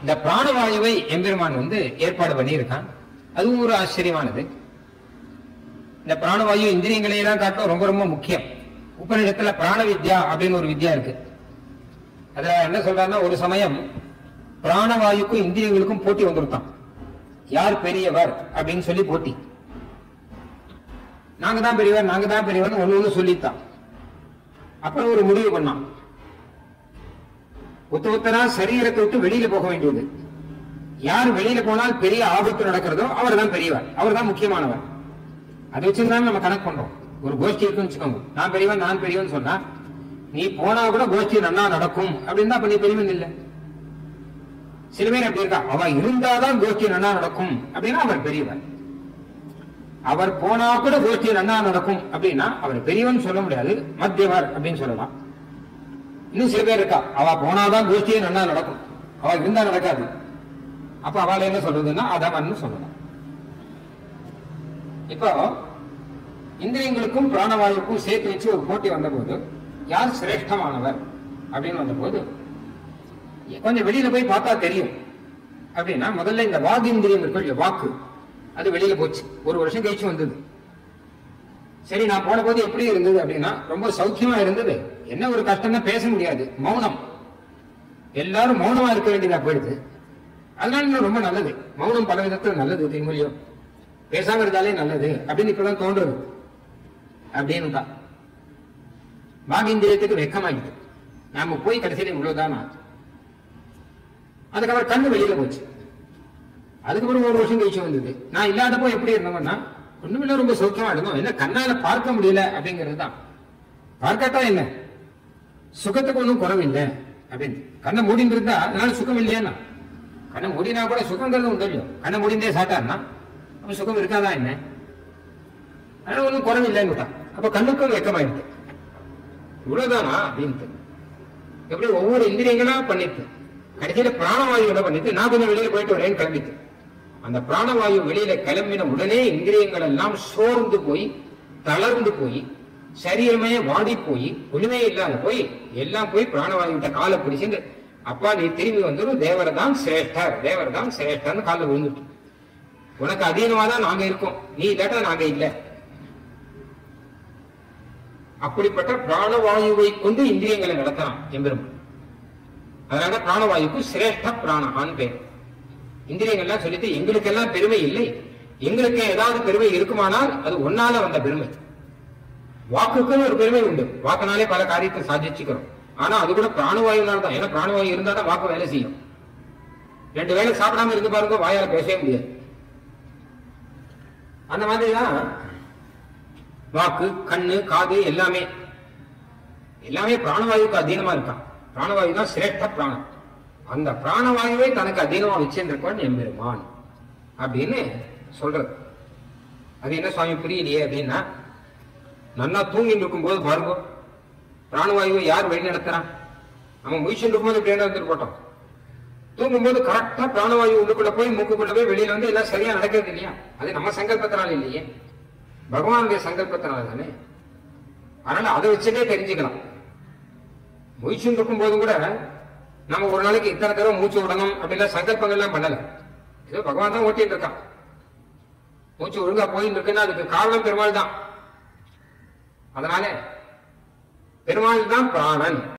இந்த பிராணவாயுவை எம்பெருமான் வந்து ஏற்பாடு பண்ணியிருக்கான் அதுவும் ஒரு ஆச்சரியமானது இந்த பிராணவாயு இந்திரியங்களை எல்லாம் காட்டும் ரொம்ப ரொம்ப முக்கியம் உபநிடத்துல பிராண வித்யா அப்படின்னு ஒரு வித்யா இருக்கு அதுல என்ன சொல்றாருன்னா ஒரு சமயம் பிராணவாயுக்கும் இந்திரியங்களுக்கும் போட்டி வந்துருத்தான் யார் பெரியவர் அப்படின்னு சொல்லி போட்டி நாங்க தான் பெரியவர் நாங்க தான் பெரியவர் ஒண்ணு ஒண்ணு சொல்லித்தான் அப்புறம் ஒரு முடிவு பண்ணான் ஒத்த ஒத்தரா சரீரத்தை விட்டு வெளியில போக வேண்டியது யார் வெளியில போனால் பெரிய ஆபத்து நடக்கிறதோ அவர் தான் பெரியவர் அவர் தான் முக்கியமானவர் அதை வச்சுதான் நம்ம கணக்கு பண்றோம் ஒரு கோஷ்டி இருக்குன்னு வச்சுக்கோங்க நான் பெரியவன் நான் பெரியவன் சொன்னா நீ போனா கூட கோஷ்டி நன்னா நடக்கும் அப்படின்னு தான் பண்ணி பெரியவன் இல்லை சில பேர் அப்படி இருக்கா அவ இருந்தாதான் கோஷ்டி நன்னா நடக்கும் அப்படின்னா அவர் பெரியவர் அவர் போனா கூட கோஷ்டி நன்னா நடக்கும் அப்படின்னா அவர் பெரியவன் சொல்ல முடியாது மத்தியவர் அப்படின்னு சொல்லலாம் இன்னும் சில பேர் இருக்கா அவ போனாதான் கோஷ்டியே நன்னா நடக்கும் அவ இருந்தா நடக்காது அப்ப அவளை என்ன சொல்றதுன்னா அதவன் சொல்லலாம் இப்போ இந்திரியங்களுக்கும் பிராணவாயுக்கும் சேர்த்து வச்சு ஒரு போட்டி வந்தபோது யார் சிரேஷ்டமானவர் அப்படின்னு வந்தபோது கொஞ்சம் வெளியில போய் பார்த்தா தெரியும் அப்படின்னா முதல்ல இந்த வாக்கு இந்திரியம் இருக்கு இல்லையா, வாக்கு அது வெளியில போச்சு ஒரு வருஷம் கழிச்சு வந்தது சரி நான் போன போது எப்படி இருந்தது அப்படின்னா ரொம்ப சௌக்கியமா இருந்தது என்ன ஒரு கஷ்டம்னா பேச முடியாது மௌனம் எல்லாரும் மௌனமா இருக்க வேண்டியதா போயிடுது அதனால இன்னும் ரொம்ப நல்லது மௌனம் பல விதத்துல நல்லது தெரியுமோ பேசாம இருந்தாலே நல்லது அப்படின்னு இப்பதான் தோன்றுது அப்படின்னு தான் பாகிந்திரியத்துக்கு வெக்கமாகிட்டு நாம போய் கடைசியில இவ்வளவுதான் ஆச்சு அதுக்கப்புறம் கண்ணு வெளியில போச்சு அதுக்கப்புறம் ஒரு வருஷம் கழிச்சு வந்தது நான் இல்லாதப்போ எப்படி இருந்தவன்னா ஒண்ணுமில்ல ரொம்ப சௌக்கியமா இருந்தோம் என்ன கண்ணால பார்க்க முடியல அப்படிங்கிறது தான் பார்க்கட்டா என்ன சுகத்துக்கு ஒன்றும் குறவில்லை அப்படின்னு கண்ணை மூடிட்டு இருந்தா அதனால சுகம் இல்லையானா கண்ணை மூடினா கூட சுகங்கிறது உண்டு இல்லையோ கண்ணை மூடிந்தே சாட்டாருன்னா அப்ப சுகம் இருக்காதா என்ன அதனால ஒன்றும் குறவில்லைன்னு விட்டான் அப்ப கண்ணுக்கும் வெக்கமாயிடுது இவ்வளவுதானா அப்படின்ட்டு எப்படி ஒவ்வொரு இந்திரியங்களா பண்ணிட்டு கடைசியில பிராணவாயுவோட பண்ணிட்டு நான் கொஞ்சம் வெளியில போயிட்டு வரேன்னு கிளம்பிட்டு அந்த பிராணவாயு வெளியில கிளம்பின உடனே இந்திரியங்கள் எல்லாம் சோர்ந்து போய் தளர்ந்து போய் சரீரமே வாடி போய் ஒண்ணுமே இல்லாத போய் எல்லாம் போய் பிராணவாயுவிட்ட காலை பிடிச்சிட்டு அப்பா நீ திரும்பி வந்துடும் தேவரை தான் சிரேஷ்டர் தேவர் தான் சிரேஷ்டர்னு காலில் விழுந்துட்டு உனக்கு அதீனமா தான் நாங்க இருக்கோம் நீ இல்லாட்டா நாங்க இல்லை அப்படிப்பட்ட பிராணவாயுவை கொண்டு இந்திரியங்களை நடத்தலாம் எம்பெருமான் அதனால பிராணவாயுக்கு சிரேஷ்ட பிராணஹான் பேர் இந்திரியங்கள்லாம் சொல்லிட்டு எங்களுக்கெல்லாம் பெருமை இல்லை எங்களுக்கு ஏதாவது பெருமை இருக்குமானால் அது ஒன்னால வந்த பெருமை வாக்குக்குன்னு ஒரு பெருமை உண்டு வாக்குனாலே பல காரியத்தை சாதிச்சுக்கிறோம் ஆனா அது கூட பிராணவாயுனால தான் ஏன்னா பிராணவாயு இருந்தா தான் வாக்கு வேலை செய்யும் ரெண்டு வேளை சாப்பிடாம இருந்து பாருங்க வாயால பேசவே முடியாது அந்த மாதிரிதான் வாக்கு கண்ணு காது எல்லாமே எல்லாமே பிராணவாயுக்கு அதீனமா இருக்கான் பிராணவாயு தான் சிரேஷ்ட பிராணம் அந்த பிராணவாயுவை தனக்கு அதீனமா வச்சிருந்திருக்கான் எம்பெருமான் அப்படின்னு சொல்றது அது என்ன சுவாமி புரியலையே அப்படின்னா நன்னா தூங்கிட்டு இருக்கும்போது பாருங்க பிராணவாயுவை யார் வழி நடத்துறான் நம்ம முயற்சி இருக்கும்போது இப்படி நடந்துட்டு போட்டோம் தூங்கும்போது கரெக்டா பிராணவாயு உள்ளுக்குள்ள போய் மூக்குக்குள்ள போய் வெளியில வந்து எல்லாம் சரியா நடக்கிறது இல்லையா அது நம்ம சங்கல்பத்தினால இல்லையே பகவானுடைய சங்கல்பத்தினால தானே அதனால அதை வச்சுட்டே தெரிஞ்சுக்கலாம் மூச்சுன்னு இருக்கும் போதும் கூட நம்ம ஒரு நாளைக்கு இத்தனை தடவை மூச்சு விடணும் அப்படிலாம் சங்கல்பங்கள்லாம் பண்ணல ஏதோ பகவான் தான் ஓட்டிட்டு இருக்கான் மூச்சு ஒழுங்கா போயிட்டு இருக்குன்னா அதுக்கு காரணம் பெருமாள் தான் அதனால பெருமாள் தான் பிராணன்